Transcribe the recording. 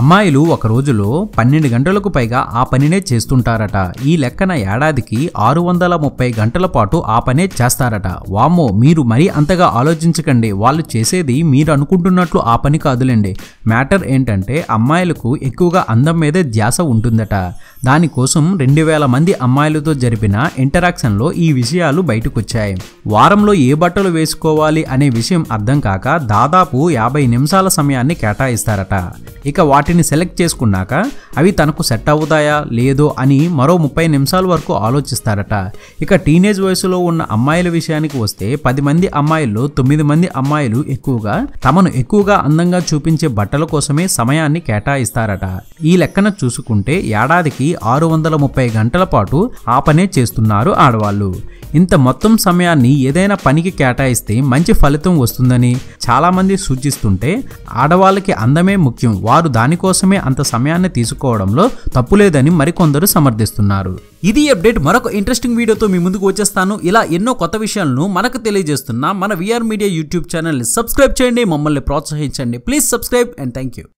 అమ్మాయిలు ఒక రోజులో పన్నెండు గంటలకు పైగా ఆ పనినే చేస్తుంటారట ఈ లెక్కన ఏడాదికి ఆరు వందల ముప్పై గంటల పాటు ఆ పనే చేస్తారట వామ్మో మీరు మరీ అంతగా ఆలోచించకండి వాళ్ళు చేసేది మీరు అనుకుంటున్నట్లు ఆ పని కాదులేండి మ్యాటర్ ఏంటంటే అమ్మాయిలకు ఎక్కువగా అందం మీదే ధ్యాస ఉంటుందట దానికోసం రెండు వేల మంది అమ్మాయిలతో జరిపిన ఇంటరాక్షన్లో ఈ విషయాలు బయటకొచ్చాయి వారంలో ఏ బట్టలు వేసుకోవాలి అనే విషయం అర్థం కాక దాదాపు యాభై నిమిషాల సమయాన్ని కేటాయిస్తారట ఇక వాటిని సెలెక్ట్ చేసుకున్నాక అవి తనకు సెట్ అవుతాయా లేదో అని మరో ముప్పై నిమిషాల వరకు ఆలోచిస్తారట ఇక టీనేజ్ వయసులో ఉన్న అమ్మాయిల విషయానికి వస్తే పది మంది అమ్మాయిల్లో తొమ్మిది మంది అమ్మాయిలు ఎక్కువగా తమను ఎక్కువగా అందంగా చూపించే బట్టల కోసమే సమయాన్ని కేటాయిస్తారట ఈ లెక్కన చూసుకుంటే ఏడాదికి ఆరు వందల ముప్పై గంటల పాటు ఆ పనే చేస్తున్నారు ఆడవాళ్ళు ఇంత మొత్తం సమయాన్ని ఏదైనా పనికి కేటాయిస్తే మంచి ఫలితం వస్తుందని చాలామంది సూచిస్తుంటే ఆడవాళ్ళకి అందమే ముఖ్యం వారు దానికోసమే అంత సమయాన్ని తీసుకోవడంలో తప్పులేదని మరికొందరు సమర్థిస్తున్నారు ఇది అప్డేట్ మరొక ఇంట్రెస్టింగ్ వీడియోతో మీ ముందుకు వచ్చేస్తాను ఇలా ఎన్నో కొత్త విషయాలను మనకు తెలియజేస్తున్న మన విఆర్ మీడియా యూట్యూబ్ ఛానల్ని సబ్స్క్రైబ్ చేయండి మమ్మల్ని ప్రోత్సహించండి please subscribe and thank you